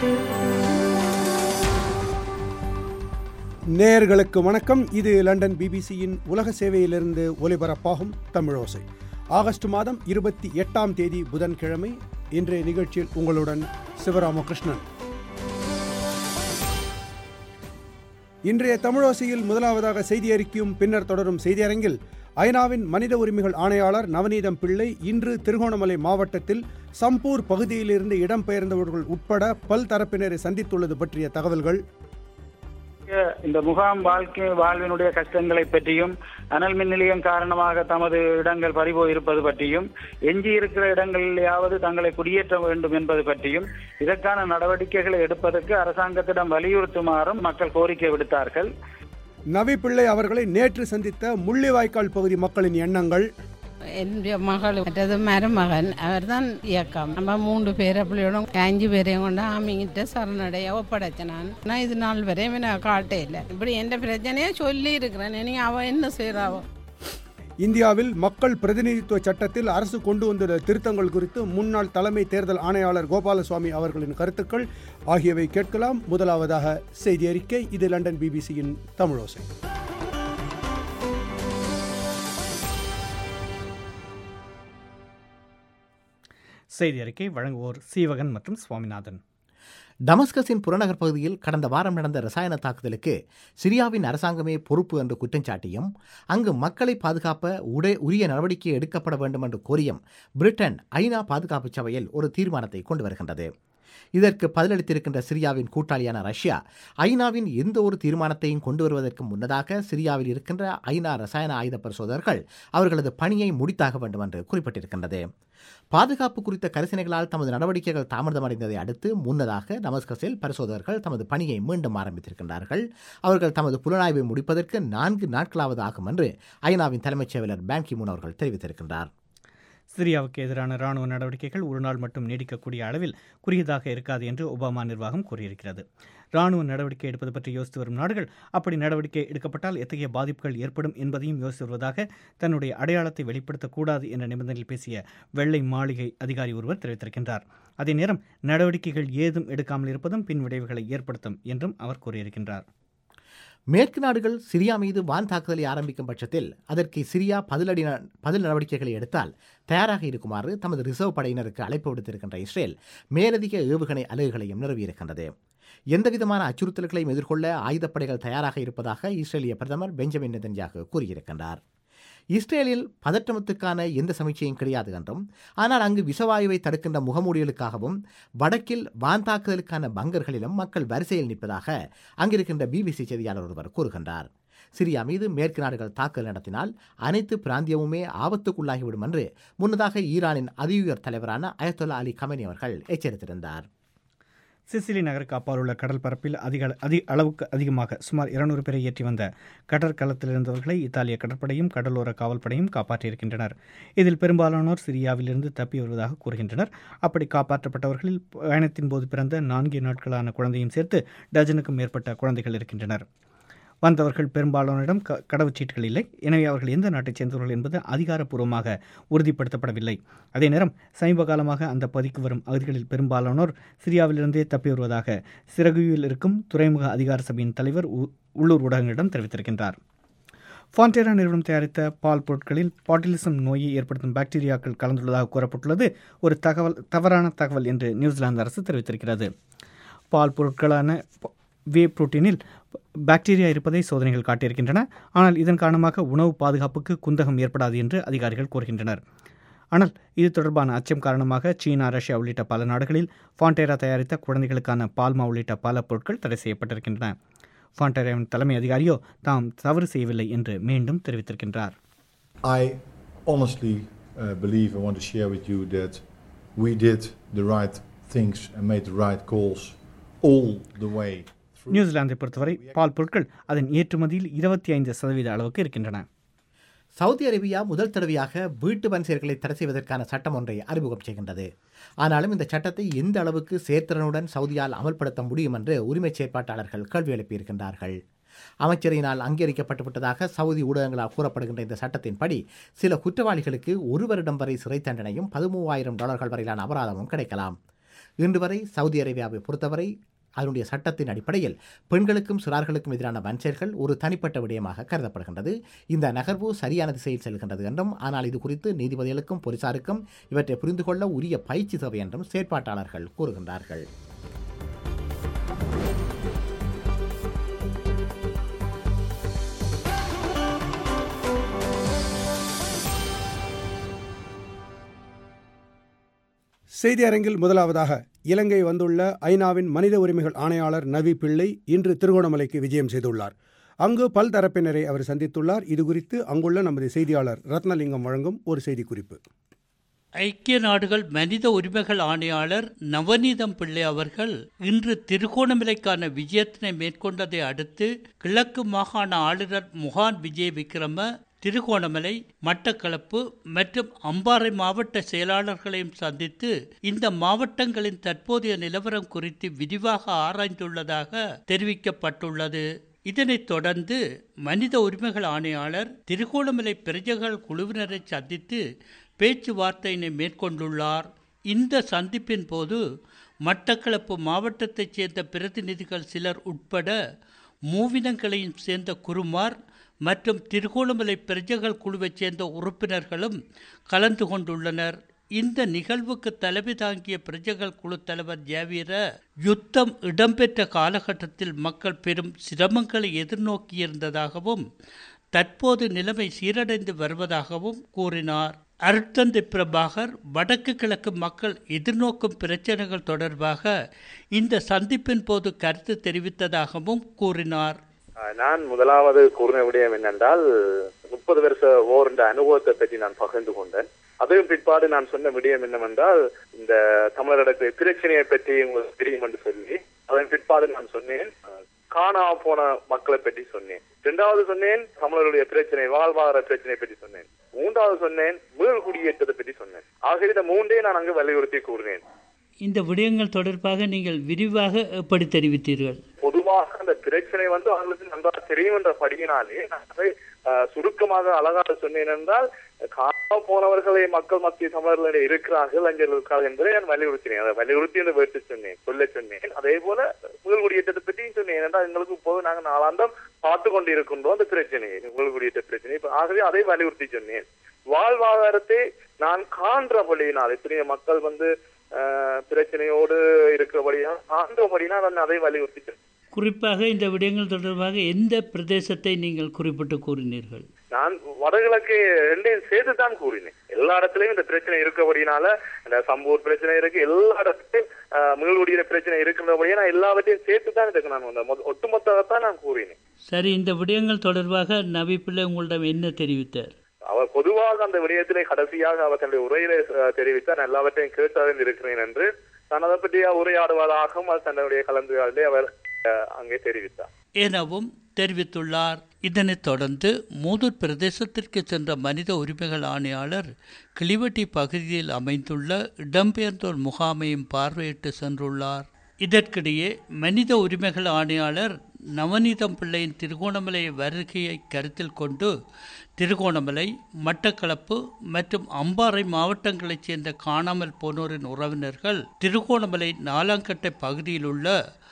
நேயர்களுக்கு வணக்கம் இது லண்டன் பிபிசியின் உலக சேவையிலிருந்து ஒலிபரப்பாகும் தமிழோசை ஆகஸ்ட் மாதம் இருபத்தி எட்டாம் தேதி புதன்கிழமை இன்றைய நிகழ்ச்சியில் உங்களுடன் சிவராமகிருஷ்ணன் இன்றைய தமிழோசையில் முதலாவதாக செய்தி அறிக்கையும் பின்னர் தொடரும் செய்தியரங்கில் ஐநாவின் மனித உரிமைகள் ஆணையாளர் நவநீதம் பிள்ளை இன்று திருகோணமலை மாவட்டத்தில் சம்பூர் பகுதியிலிருந்து இடம்பெயர்ந்தவர்கள் உட்பட பல்தரப்பினரை சந்தித்துள்ளது பற்றிய தகவல்கள் இந்த முகாம் வாழ்க்கை வாழ்வினுடைய கஷ்டங்களை பற்றியும் அனல் மின் நிலையம் காரணமாக தமது இடங்கள் பறிபோயிருப்பது பற்றியும் எஞ்சி இருக்கிற இடங்களிலாவது தங்களை குடியேற்ற வேண்டும் என்பது பற்றியும் இதற்கான நடவடிக்கைகளை எடுப்பதற்கு அரசாங்கத்திடம் வலியுறுத்துமாறும் மக்கள் கோரிக்கை விடுத்தார்கள் நவி பிள்ளை அவர்களை நேற்று சந்தித்த முள்ளிவாய்க்கால் பகுதி மக்களின் எண்ணங்கள் என்னுடைய மகள் மற்றது மருமகன் அவர் தான் இயக்கம் நம்ம மூன்று பேரை பிள்ளையோட அஞ்சு பேரையும் கொண்டு ஆமிங்கிட்ட சரணடைய ஒப்படைச்சேன் நான் நான் இது நாள் வரையும் நான் காட்டே இல்லை இப்படி எந்த பிரச்சனையை சொல்லி இருக்கிறேன் நீ அவன் என்ன செய்கிறாவோ இந்தியாவில் மக்கள் பிரதிநிதித்துவ சட்டத்தில் அரசு கொண்டு வந்துள்ள திருத்தங்கள் குறித்து முன்னாள் தலைமை தேர்தல் ஆணையாளர் கோபாலசுவாமி அவர்களின் கருத்துக்கள் ஆகியவை கேட்கலாம் முதலாவதாக செய்தி அறிக்கை இது லண்டன் பிபிசியின் தமிழோசை செய்தி அறிக்கை வழங்குவோர் சீவகன் மற்றும் சுவாமிநாதன் டமஸ்கஸின் புறநகர் பகுதியில் கடந்த வாரம் நடந்த ரசாயன தாக்குதலுக்கு சிரியாவின் அரசாங்கமே பொறுப்பு என்று குற்றஞ்சாட்டியும் அங்கு மக்களை பாதுகாப்ப உடை உரிய நடவடிக்கை எடுக்கப்பட வேண்டும் என்று கோரியும் பிரிட்டன் ஐநா பாதுகாப்பு சபையில் ஒரு தீர்மானத்தை கொண்டு வருகின்றது இதற்கு பதிலளித்திருக்கின்ற சிரியாவின் கூட்டாளியான ரஷ்யா ஐநாவின் எந்த ஒரு தீர்மானத்தையும் கொண்டு வருவதற்கு முன்னதாக சிரியாவில் இருக்கின்ற ஐநா ரசாயன ஆயுத பரிசோதகர்கள் அவர்களது பணியை முடித்தாக வேண்டும் என்று குறிப்பிட்டிருக்கின்றது பாதுகாப்பு குறித்த கரிசனைகளால் தமது நடவடிக்கைகள் தாமதமடைந்ததை அடுத்து முன்னதாக டமஸ்கஸில் பரிசோதகர்கள் தமது பணியை மீண்டும் ஆரம்பித்திருக்கின்றார்கள் அவர்கள் தமது புலனாய்வை முடிப்பதற்கு நான்கு நாட்களாவது ஆகும் என்று ஐநாவின் தலைமைச் செயலாளர் பாங்கி மூன் அவர்கள் தெரிவித்திருக்கின்றார் சிரியாவுக்கு எதிரான ராணுவ நடவடிக்கைகள் ஒரு நாள் மட்டும் நீடிக்கக்கூடிய அளவில் குறுகியதாக இருக்காது என்று ஒபாமா நிர்வாகம் கூறியிருக்கிறது ராணுவ நடவடிக்கை எடுப்பது பற்றி யோசித்து வரும் நாடுகள் அப்படி நடவடிக்கை எடுக்கப்பட்டால் எத்தகைய பாதிப்புகள் ஏற்படும் என்பதையும் யோசித்து வருவதாக தன்னுடைய அடையாளத்தை வெளிப்படுத்தக்கூடாது என்ற நிபந்தனையில் பேசிய வெள்ளை மாளிகை அதிகாரி ஒருவர் தெரிவித்திருக்கின்றார் அதே நேரம் நடவடிக்கைகள் ஏதும் எடுக்காமல் இருப்பதும் பின் விளைவுகளை ஏற்படுத்தும் என்றும் அவர் கூறியிருக்கின்றார் மேற்கு நாடுகள் சிரியா மீது வான் தாக்குதலை ஆரம்பிக்கும் பட்சத்தில் அதற்கு சிரியா பதிலடி ந- பதில் நடவடிக்கைகளை எடுத்தால் தயாராக இருக்குமாறு தமது ரிசர்வ் படையினருக்கு அழைப்பு விடுத்திருக்கின்ற இஸ்ரேல் மேலதிக ஏவுகணை அலகுகளையும் நிறுவியிருக்கின்றது எந்தவிதமான அச்சுறுத்தல்களையும் எதிர்கொள்ள ஆயுதப்படைகள் தயாராக இருப்பதாக இஸ்ரேலிய பிரதமர் பெஞ்சமின் நெதன்யாகு கூறியிருக்கின்றார் இஸ்ரேலில் பதற்றமத்துக்கான எந்த சமீட்சையும் கிடையாது என்றும் ஆனால் அங்கு விஷவாயுவை தடுக்கின்ற முகமூடிகளுக்காகவும் வடக்கில் வான் தாக்குதலுக்கான பங்கர்களிலும் மக்கள் வரிசையில் நிற்பதாக அங்கிருக்கின்ற பிபிசி செய்தியாளர் ஒருவர் கூறுகின்றார் சிரியா மீது மேற்கு நாடுகள் தாக்குதல் நடத்தினால் அனைத்து பிராந்தியமுமே ஆபத்துக்குள்ளாகிவிடும் என்று முன்னதாக ஈரானின் அதியுயர் தலைவரான அயத்தொல்லா அலி கமெனி அவர்கள் எச்சரித்திருந்தார் சிசிலி நகருக்கு அப்பால் உள்ள கடல் பரப்பில் அதிக அதிக அளவுக்கு அதிகமாக சுமார் இருநூறு பேரை ஏற்றி வந்த கடற்கலத்தில் இருந்தவர்களை இத்தாலிய கடற்படையும் கடலோர காவல்படையும் காப்பாற்றியிருக்கின்றனர் இதில் பெரும்பாலானோர் சிரியாவிலிருந்து தப்பி வருவதாக கூறுகின்றனர் அப்படி காப்பாற்றப்பட்டவர்களில் பயணத்தின் போது பிறந்த நான்கு நாட்களான குழந்தையும் சேர்த்து டஜனுக்கும் மேற்பட்ட குழந்தைகள் இருக்கின்றனர் வந்தவர்கள் பெரும்பாலானோரிடம் க கடவுச்சீட்டுகள் இல்லை எனவே அவர்கள் எந்த நாட்டைச் சேர்ந்தவர்கள் என்பது அதிகாரப்பூர்வமாக உறுதிப்படுத்தப்படவில்லை அதே நேரம் சமீப காலமாக அந்த பகுதிக்கு வரும் அகதிகளில் பெரும்பாலானோர் சிரியாவிலிருந்தே தப்பி வருவதாக சிறகுயில் இருக்கும் துறைமுக அதிகார சபையின் தலைவர் உ- உள்ளூர் ஊடகங்களிடம் தெரிவித்திருக்கின்றார் ஃபான்டேரா நிறுவனம் தயாரித்த பால் பொருட்களில் பாட்டிலிசம் நோயை ஏற்படுத்தும் பாக்டீரியாக்கள் கலந்துள்ளதாக கூறப்பட்டுள்ளது ஒரு தகவல் தவறான தகவல் என்று நியூசிலாந்து அரசு தெரிவித்திருக்கிறது பால் பொருட்களான ப- வே புரோட்டீனில் பாக்டீரியா இருப்பதை சோதனைகள் காட்டியிருக்கின்றன ஆனால் இதன் காரணமாக உணவு பாதுகாப்புக்கு குந்தகம் ஏற்படாது என்று அதிகாரிகள் கூறுகின்றனர் ஆனால் இது தொடர்பான அச்சம் காரணமாக சீனா ரஷ்யா உள்ளிட்ட பல நாடுகளில் ஃபான்டேரா தயாரித்த குழந்தைகளுக்கான பால்மா உள்ளிட்ட பல பொருட்கள் தடை செய்யப்பட்டிருக்கின்றன ஃபான்டேராவின் தலைமை அதிகாரியோ தாம் தவறு செய்யவில்லை என்று மீண்டும் தெரிவித்திருக்கின்றார் I honestly uh, believe I want to share with you that we did the right things and made the right calls all the way through. நியூசிலாந்தை பொறுத்தவரை பால் பொருட்கள் அதன் ஏற்றுமதியில் இருபத்தி ஐந்து சதவீத அளவுக்கு இருக்கின்றன சவுதி அரேபியா முதல் தடவையாக வீட்டு வன்செயல்களை தடை செய்வதற்கான சட்டம் ஒன்றை அறிமுகம் செய்கின்றது ஆனாலும் இந்த சட்டத்தை எந்த அளவுக்கு சேர்த்திறனுடன் சவுதியால் அமல்படுத்த முடியும் என்று உரிமைச் செயற்பாட்டாளர்கள் கேள்வி எழுப்பியிருக்கின்றார்கள் அமைச்சரினால் அங்கீகரிக்கப்பட்டு விட்டதாக சவுதி ஊடகங்களால் கூறப்படுகின்ற இந்த சட்டத்தின்படி சில குற்றவாளிகளுக்கு ஒரு வருடம் வரை சிறை தண்டனையும் பதிமூவாயிரம் டாலர்கள் வரையிலான அபராதமும் கிடைக்கலாம் இன்று வரை சவுதி அரேபியாவை பொறுத்தவரை அதனுடைய சட்டத்தின் அடிப்படையில் பெண்களுக்கும் சிறார்களுக்கும் எதிரான வன்செயல்கள் ஒரு தனிப்பட்ட விடயமாக கருதப்படுகின்றது இந்த நகர்வு சரியான திசையில் செல்கின்றது என்றும் ஆனால் இது குறித்து நீதிபதிகளுக்கும் போலீசாருக்கும் இவற்றை புரிந்து கொள்ள உரிய பயிற்சி தேவை என்றும் செயற்பாட்டாளர்கள் கூறுகின்றார்கள் செய்தி அரங்கில் முதலாவதாக இலங்கை வந்துள்ள ஐநாவின் மனித உரிமைகள் ஆணையாளர் நவி பிள்ளை இன்று திருகோணமலைக்கு விஜயம் செய்துள்ளார் அங்கு பல்தரப்பினரை அவர் சந்தித்துள்ளார் இதுகுறித்து அங்குள்ள நமது செய்தியாளர் ரத்னலிங்கம் வழங்கும் ஒரு செய்திக்குறிப்பு ஐக்கிய நாடுகள் மனித உரிமைகள் ஆணையாளர் நவநீதம் பிள்ளை அவர்கள் இன்று திருகோணமலைக்கான விஜயத்தினை மேற்கொண்டதை அடுத்து கிழக்கு மாகாண ஆளுநர் முகான் விஜய் விக்ரம திருகோணமலை மட்டக்களப்பு மற்றும் அம்பாறை மாவட்ட செயலாளர்களையும் சந்தித்து இந்த மாவட்டங்களின் தற்போதைய நிலவரம் குறித்து விரிவாக ஆராய்ந்துள்ளதாக தெரிவிக்கப்பட்டுள்ளது இதனைத் தொடர்ந்து மனித உரிமைகள் ஆணையாளர் திருகோணமலை பிரஜைகள் குழுவினரை சந்தித்து பேச்சுவார்த்தையினை மேற்கொண்டுள்ளார் இந்த சந்திப்பின் போது மட்டக்களப்பு மாவட்டத்தைச் சேர்ந்த பிரதிநிதிகள் சிலர் உட்பட மூவினங்களையும் சேர்ந்த குருமார் மற்றும் திருகோணமலை பிரஜைகள் குழுவைச் சேர்ந்த உறுப்பினர்களும் கலந்து கொண்டுள்ளனர் இந்த நிகழ்வுக்கு தலைமை தாங்கிய பிரஜைகள் குழு தலைவர் ஜாவீர யுத்தம் இடம்பெற்ற காலகட்டத்தில் மக்கள் பெரும் சிரமங்களை எதிர்நோக்கியிருந்ததாகவும் தற்போது நிலைமை சீரடைந்து வருவதாகவும் கூறினார் அருட்தந்தை பிரபாகர் வடக்கு கிழக்கு மக்கள் எதிர்நோக்கும் பிரச்சனைகள் தொடர்பாக இந்த சந்திப்பின் போது கருத்து தெரிவித்ததாகவும் கூறினார் நான் முதலாவது கூறின விடயம் என்னென்றால் முப்பது வருஷ ஓர் என்ற அனுபவத்தை பற்றி நான் பகிர்ந்து கொண்டேன் அதையும் பிற்பாடு நான் சொன்ன விடயம் என்னவென்றால் இந்த தமிழர்களுக்கு பிரச்சனையை பற்றி உங்களுக்கு தெரியும் என்று சொல்லி அதன் பிற்பாடு நான் சொன்னேன் காணா போன மக்களை பற்றி சொன்னேன் இரண்டாவது சொன்னேன் தமிழருடைய பிரச்சனை வாழ்வாதார பிரச்சனை பற்றி சொன்னேன் மூன்றாவது சொன்னேன் மீள் குடியேற்றத்தை பற்றி சொன்னேன் ஆகவே இந்த மூன்றே நான் அங்கு வலியுறுத்தி கூறினேன் இந்த விடயங்கள் தொடர்பாக நீங்கள் விரிவாக எப்படி தெரிவித்தீர்கள் பொதுவாக அந்த பிரச்சனை வந்து அவங்களுக்கு நன்றாக தெரியும் என்ற படியினாலே நான் அதை சுருக்கமாக அழகாக சொன்னேன் என்றால் காண போனவர்களை மக்கள் மத்திய தமிழர்களிடையே இருக்கிறார்கள் லஞ்சர்கள் இருக்கிறார்கள் என்பதை நான் வலியுறுத்தினேன் அதை வலியுறுத்தி என்று வேட்டு சொன்னேன் சொல்ல சொன்னேன் அதே போல முதல் குடியேற்றத்தை பற்றியும் சொன்னேன் ஏனென்றால் எங்களுக்கு இப்போது நாங்கள் நாளாந்தம் பார்த்து கொண்டு இருக்கின்றோம் அந்த பிரச்சனையை முதல் குடியேற்ற பிரச்சனை ஆகவே அதை வலியுறுத்தி சொன்னேன் வாழ்வாதாரத்தை நான் காண்றபடியினால் எத்தனையோ மக்கள் வந்து பிரச்சனையோடு இருக்கிறபடியா காண்றபடினா நான் அதை வலியுறுத்தி குறிப்பாக இந்த விடயங்கள் தொடர்பாக எந்த பிரதேசத்தை நீங்கள் குறிப்பிட்டு கூறினீர்கள் நான் வடகிழக்கு ரெண்டையும் சேர்த்து தான் கூறினேன் எல்லா இடத்துலயும் இந்த பிரச்சனை இருக்கபடினால இந்த சம்பூர் பிரச்சனை இருக்கு எல்லா இடத்துலயும் மீள்குடியின பிரச்சனை இருக்கின்றபடியே நான் எல்லாவற்றையும் சேர்த்து தான் இதுக்கு நான் ஒட்டுமொத்தத்தான் நான் கூறினேன் சரி இந்த விடயங்கள் தொடர்பாக நபி பிள்ளை உங்களிடம் என்ன தெரிவித்தார் அவர் பொதுவாக அந்த விடயத்திலே கடைசியாக அவர் தன்னுடைய உரையிலே தெரிவித்தார் எல்லாவற்றையும் கேட்டறிந்து இருக்கிறேன் என்று தான் அதை பற்றி உரையாடுவதாகவும் அது தன்னுடைய கலந்துரையாடலே அவர் அங்கே தெரிவித்தார் எனவும் தெரிவித்துள்ளார் இதனைத் தொடர்ந்து மூதூர் பிரதேசத்திற்கு சென்ற மனித உரிமைகள் ஆணையாளர் கிளிவட்டி பகுதியில் அமைந்துள்ள இடம்பெயர்ந்தோர் முகாமையும் பார்வையிட்டு சென்றுள்ளார் இதற்கிடையே மனித உரிமைகள் ஆணையாளர் நவநீதம் பிள்ளையின் திருகோணமலை வருகையை கருத்தில் கொண்டு திருகோணமலை மட்டக்களப்பு மற்றும் அம்பாறை மாவட்டங்களைச் சேர்ந்த காணாமல் போனோரின் உறவினர்கள் திருகோணமலை நாலாங்கட்டை பகுதியில் உள்ள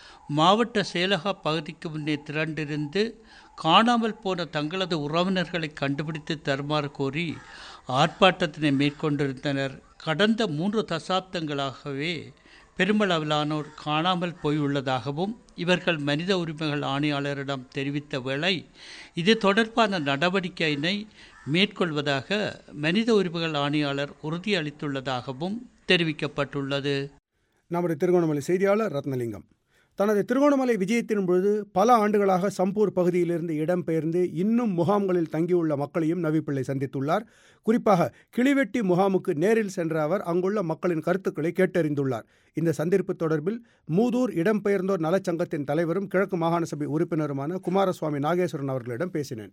மாவட்ட செயலக பகுதிக்கு முன்னே திரண்டிருந்து காணாமல் போன தங்களது உறவினர்களை கண்டுபிடித்து தருமாறு கோரி ஆர்ப்பாட்டத்தினை மேற்கொண்டிருந்தனர் கடந்த மூன்று தசாப்தங்களாகவே பெருமளவிலானோர் காணாமல் போயுள்ளதாகவும் இவர்கள் மனித உரிமைகள் ஆணையாளரிடம் தெரிவித்த வேளை இது தொடர்பான நடவடிக்கையினை மேற்கொள்வதாக மனித உரிமைகள் ஆணையாளர் உறுதியளித்துள்ளதாகவும் தெரிவிக்கப்பட்டுள்ளது நமது திருகோணமலை செய்தியாளர் ரத்னலிங்கம் தனது திருகோணமலை விஜயத்தின் பொழுது பல ஆண்டுகளாக சம்பூர் பகுதியிலிருந்து இடம்பெயர்ந்து இன்னும் முகாம்களில் தங்கியுள்ள மக்களையும் நவிப்பிள்ளை சந்தித்துள்ளார் குறிப்பாக கிளிவெட்டி முகாமுக்கு நேரில் சென்ற அவர் அங்குள்ள மக்களின் கருத்துக்களை கேட்டறிந்துள்ளார் இந்த சந்திப்பு தொடர்பில் மூதூர் இடம்பெயர்ந்தோர் நலச்சங்கத்தின் தலைவரும் கிழக்கு மாகாண சபை உறுப்பினருமான குமாரசுவாமி நாகேஸ்வரன் அவர்களிடம் பேசினேன்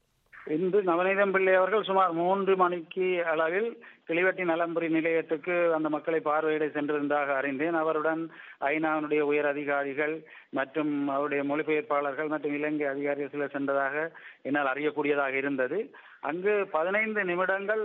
இன்று நவநீதம் பிள்ளை அவர்கள் சுமார் மூன்று மணிக்கு அளவில் கிளிவட்டி நலம்புரி நிலையத்துக்கு அந்த மக்களை பார்வையிட சென்றிருந்ததாக அறிந்தேன் அவருடன் ஐநாவுடைய உயர் அதிகாரிகள் மற்றும் அவருடைய மொழிபெயர்ப்பாளர்கள் மற்றும் இலங்கை அதிகாரிகள் சிலர் சென்றதாக என்னால் அறியக்கூடியதாக இருந்தது அங்கு பதினைந்து நிமிடங்கள்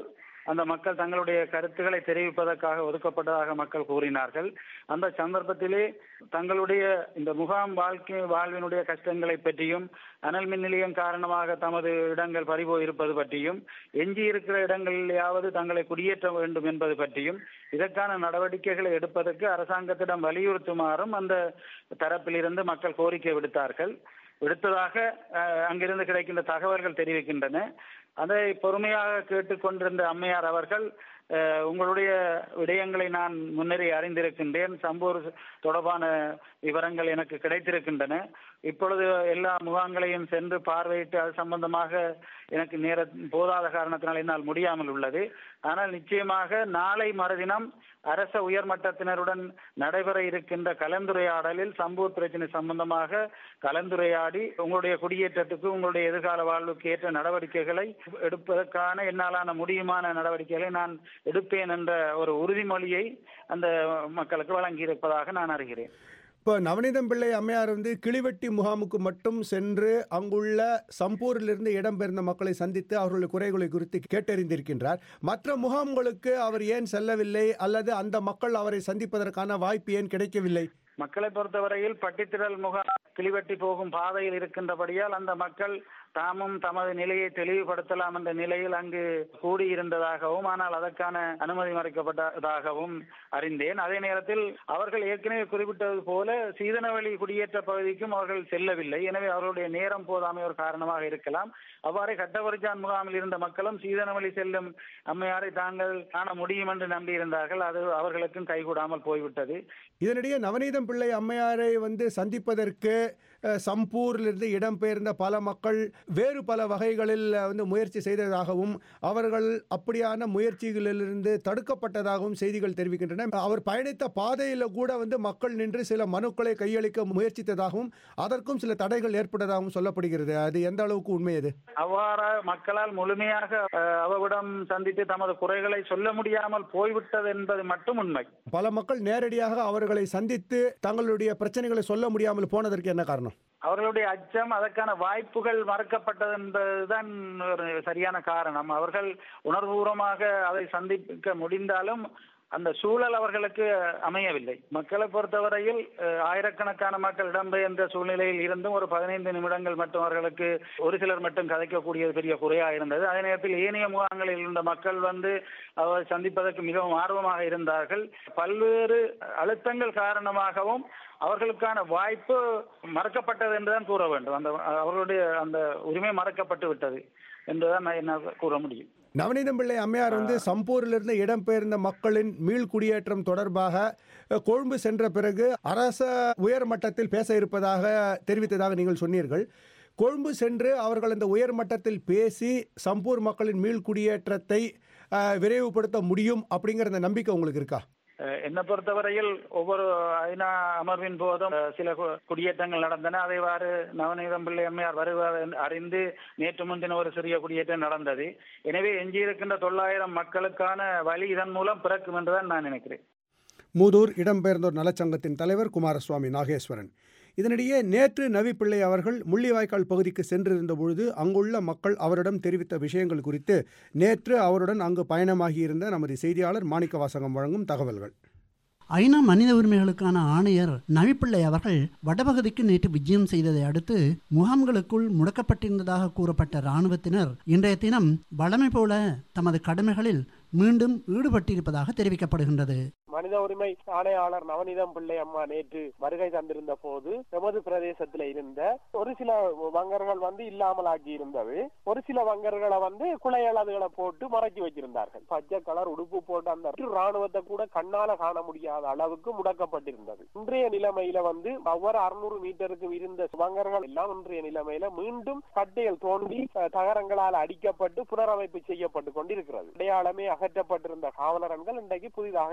அந்த மக்கள் தங்களுடைய கருத்துக்களை தெரிவிப்பதற்காக ஒதுக்கப்பட்டதாக மக்கள் கூறினார்கள் அந்த சந்தர்ப்பத்திலே தங்களுடைய இந்த முகாம் வாழ்க்கை வாழ்வினுடைய கஷ்டங்களை பற்றியும் அனல் மின் நிலையம் காரணமாக தமது இடங்கள் பறிபோயிருப்பது பற்றியும் எஞ்சி இருக்கிற இடங்களிலாவது தங்களை குடியேற்ற வேண்டும் என்பது பற்றியும் இதற்கான நடவடிக்கைகளை எடுப்பதற்கு அரசாங்கத்திடம் வலியுறுத்துமாறும் அந்த தரப்பிலிருந்து மக்கள் கோரிக்கை விடுத்தார்கள் விடுத்ததாக அஹ், அங்கிருந்து கிடைக்கின்ற தகவல்கள் தெரிவிக்கின்றன அதை பொறுமையாக கேட்டுக்கொண்டிருந்த அம்மையார் அவர்கள் அஹ், உங்களுடைய விடயங்களை நான் முன்னரே அறிந்திருக்கின்றேன் சம்பூர் தொடர்பான விவரங்கள் எனக்கு கிடைத்திருக்கின்றன இப்பொழுது எல்லா முகாம்களையும் சென்று பார்வையிட்டு அது சம்பந்தமாக எனக்கு நேர போதாத காரணத்தினால் என்னால் முடியாமல் உள்ளது ஆனால் நிச்சயமாக நாளை மறுதினம் அரச உயர்மட்டத்தினருடன் நடைபெற இருக்கின்ற கலந்துரையாடலில் சம்பூர் பிரச்சனை சம்பந்தமாக கலந்துரையாடி உங்களுடைய குடியேற்றத்துக்கு உங்களுடைய எதிர்கால வாழ்வுக்கு ஏற்ற நடவடிக்கைகளை எடுப்பதற்கான என்னாலான முடியுமான நடவடிக்கைகளை நான் எடுப்பேன் என்ற ஒரு உறுதிமொழியை அந்த மக்களுக்கு வழங்கியிருப்பதாக நான் அறிகிறேன் இப்போ நவநீதம் பிள்ளை அம்மையார் வந்து கிளிவெட்டி முகாமுக்கு மட்டும் சென்று அங்குள்ள சம்பூரிலிருந்து இடம்பெயர்ந்த மக்களை சந்தித்து அவர்களுடைய குறைகளை குறித்து கேட்டறிந்திருக்கின்றார் மற்ற முகாம்களுக்கு அவர் ஏன் செல்லவில்லை அல்லது அந்த மக்கள் அவரை சந்திப்பதற்கான வாய்ப்பு ஏன் கிடைக்கவில்லை மக்களை பொறுத்தவரையில் பட்டித்திரல் முகாம் கிளிவெட்டி போகும் பாதையில் இருக்கின்றபடியால் அந்த மக்கள் தாமும் தமது நிலையை தெளிவுபடுத்தலாம் என்ற நிலையில் அங்கு கூடியிருந்ததாகவும் ஆனால் அதற்கான அனுமதி மறைக்கப்பட்டதாகவும் அறிந்தேன் அதே நேரத்தில் அவர்கள் ஏற்கனவே குறிப்பிட்டது போல சீதனவெளி குடியேற்ற பகுதிக்கும் அவர்கள் செல்லவில்லை எனவே அவர்களுடைய நேரம் போதாமை ஒரு காரணமாக இருக்கலாம் அவ்வாறே கட்டபரிச்சான் முகாமில் இருந்த மக்களும் சீதனவெளி செல்லும் அம்மையாரை தாங்கள் காண முடியும் என்று நம்பியிருந்தார்கள் அது அவர்களுக்கும் கைகூடாமல் போய்விட்டது இதனிடையே நவநீதம் பிள்ளை அம்மையாரை வந்து சந்திப்பதற்கு அஹ், சம்பூரிலிருந்து இடம்பெயர்ந்த பல மக்கள் வேறு பல வகைகளில் அஹ், வந்து முயற்சி செய்ததாகவும் அவர்கள் அப்படியான முயற்சிகளிலிருந்து தடுக்கப்பட்டதாகவும் செய்திகள் தெரிவிக்கின்றன அவர் பயணித்த பாதையில் கூட வந்து மக்கள் நின்று சில மனுக்களை கையளிக்க முயற்சித்ததாகவும் அதற்கும் சில தடைகள் ஏற்பட்டதாகவும் சொல்லப்படுகிறது அது எந்த அளவுக்கு உண்மை அது அவ்வாறு மக்களால் முழுமையாக அஹ், அவரிடம் சந்தித்து தமது குறைகளை சொல்ல முடியாமல் போய்விட்டது என்பது மட்டும் உண்மை பல மக்கள் நேரடியாக அவர்களை சந்தித்து தங்களுடைய பிரச்சனைகளை சொல்ல முடியாமல் போனதற்கு என்ன காரணம் அவர்களுடைய அச்சம் அதற்கான வாய்ப்புகள் மறுக்கப்பட்டது என்பதுதான் ஒரு சரியான காரணம் அவர்கள் உணர்வுபூர்வமாக அதை சந்திக்க முடிந்தாலும் அந்த சூழல் அவர்களுக்கு அமையவில்லை மக்களை பொறுத்தவரையில் அஹ், ஆயிரக்கணக்கான மக்கள் இடம்பெயர்ந்த சூழ்நிலையில் இருந்தும் ஒரு பதினைந்து நிமிடங்கள் மட்டும் அவர்களுக்கு ஒரு சிலர் மட்டும் கதைக்கக்கூடியது பெரிய குறையா இருந்தது அதே நேரத்தில் ஏனைய முகாம்களில் இருந்த மக்கள் வந்து அவர் சந்திப்பதற்கு மிகவும் ஆர்வமாக இருந்தார்கள் பல்வேறு அழுத்தங்கள் காரணமாகவும் அவர்களுக்கான வாய்ப்பு மறக்கப்பட்டது என்றுதான் கூற வேண்டும் அந்த அவர்களுடைய அந்த உரிமை மறக்கப்பட்டு விட்டது என்றுதான் நான் என்னால் கூற முடியும் நவநீதம் பிள்ளை அம்மையார் வந்து சம்பூரிலிருந்து இடம்பெயர்ந்த மக்களின் மீள் குடியேற்றம் தொடர்பாக அஹ், கொழும்பு சென்ற பிறகு அரச உயர் மட்டத்தில் பேச இருப்பதாக தெரிவித்ததாக நீங்கள் சொன்னீர்கள் கொழும்பு சென்று அவர்கள் இந்த உயர் மட்டத்தில் பேசி சம்பூர் மக்களின் மீள் குடியேற்றத்தை அஹ், விரைவுபடுத்த முடியும் அப்படிங்கிற அந்த நம்பிக்கை உங்களுக்கு இருக்கா அஹ் என்னை பொறுத்தவரையில் ஒவ்வொரு ஐநா அமர்வின் போதும் அஹ், சில கு- குடியேற்றங்கள் நடந்தன அதைவாறு நவநீதம் பிள்ளை அம்மையார் வருவார் என்று அறிந்து நேற்று முன்தின ஒரு சிறிய குடியேற்றம் நடந்தது எனவே எஞ்சியிருக்கின்ற தொள்ளாயிரம் மக்களுக்கான வழி இதன் மூலம் பிறக்கும் என்றுதான் நான் நினைக்கிறேன் மூதூர் இடம்பெயர்ந்தோர் நலச்சங்கத்தின் தலைவர் குமாரசுவாமி நாகேஸ்வரன் இதனிடையே நேற்று நவி பிள்ளை அவர்கள் முள்ளிவாய்க்கால் பகுதிக்கு சென்றிருந்த பொழுது அங்குள்ள மக்கள் அவரிடம் தெரிவித்த விஷயங்கள் குறித்து நேற்று அவருடன் அங்கு பயணமாகியிருந்த நமது செய்தியாளர் மாணிக்க வாசகம் வழங்கும் தகவல்கள் ஐநா மனித உரிமைகளுக்கான ஆணையர் நவிப்பிள்ளை அவர்கள் வடபகுதிக்கு நேற்று விஜயம் செய்ததை அடுத்து முகாம்களுக்குள் முடக்கப்பட்டிருந்ததாக கூறப்பட்ட இராணுவத்தினர் இன்றைய தினம் வழமை போல தமது கடமைகளில் மீண்டும் ஈடுபட்டிருப்பதாக தெரிவிக்கப்படுகின்றது மனித உரிமை ஆணையாளர் நவநீதம் பிள்ளை அம்மா நேற்று வருகை தந்திருந்த போது எமது பிரதேசத்துல இருந்த ஒரு சில வங்கர்கள் வந்து இல்லாமல் ஆக்கி இருந்தது ஒரு சில வங்கர்களை வந்து குலையளவுகளை போட்டு மறைச்சு வச்சிருந்தார்கள் பச்சை கலர் உடுப்பு போட்டு அந்த ராணுவத்தை கூட கண்ணால காண முடியாத அளவுக்கு முடக்கப்பட்டிருந்தது இன்றைய நிலைமையில வந்து ஒவ்வொரு அறுநூறு மீட்டருக்கும் இருந்த வங்கர்கள் எல்லாம் இன்றைய நிலைமையில மீண்டும் கட்டைகள் தோண்டி அஹ், தகரங்களால் அடிக்கப்பட்டு புனரமைப்பு செய்யப்பட்டு கொண்டிருக்கிறது அடையாளமே அகற்றப்பட்டிருந்த காவலரன்கள் இன்றைக்கு புதிதாக எல்லாம் முளைச்சு